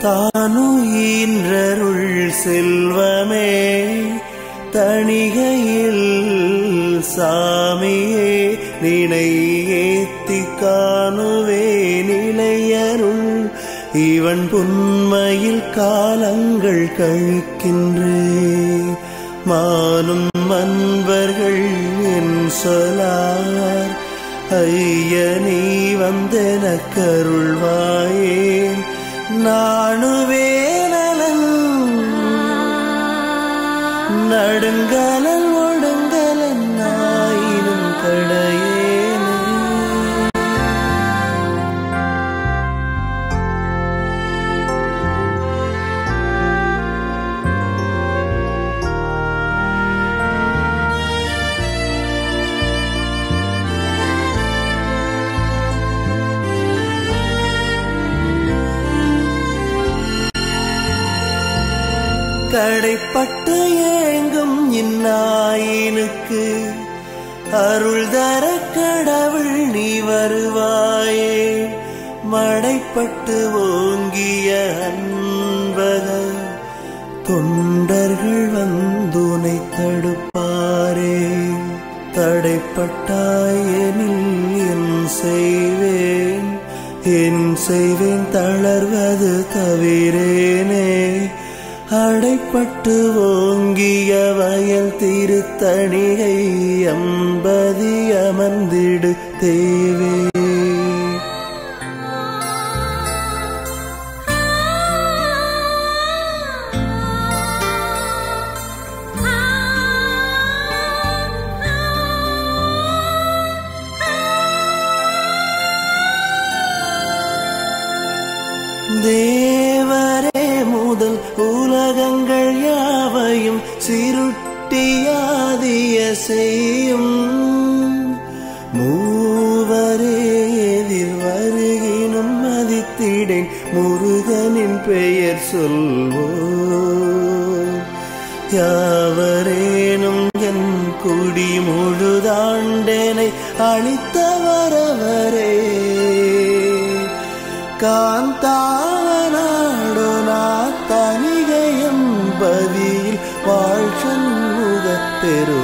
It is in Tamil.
தானுயின்றருள் செல்வமே தணிகையில் சாமியே நினை ஏத்தி காணுவே நிலையருள் இவன் புன்மையில் காலங்கள் கழிக்கின்றே மானும் மன்பர்கள் என் சொலார் ஐய நீ வந்தென கருள்வாயேன் நாணுவேனலன் நடுங்கலன் ஒடுங்கலன் ஆயினும் கடையேனே கடைப்பட்டு ஏங்கும் இந்நாயினுக்கு அருள் தர கடவுள் நீ வருவாயே மடைப்பட்டு ஓங்கிய அன்பக தொண்டர்கள் வந்துனை தடுப்பாரே தடைப்பட்டாயெனில் என் செய்வேன் என் செய்வேன் தளர்வது தவிரேனே அடைப்பட்டு ஓங்கிய வயல் திருத்தணிகை அம்பதி அமர்ந்திடு தேவே தேவரே முதல் உலகங்கள் யாவையும் சிருட்டியாதிய செய்யும் மூவரே எதிர் வருகினும் மதித்திடேன் முருகனின் பெயர் சொல்வோ யாவரேனும் என் குடி முழுதாண்டனை அளித்தவரவரே காந்தாவனாடு நாத்தனிகையம் பதியில் வாழ் சண்முக பெரு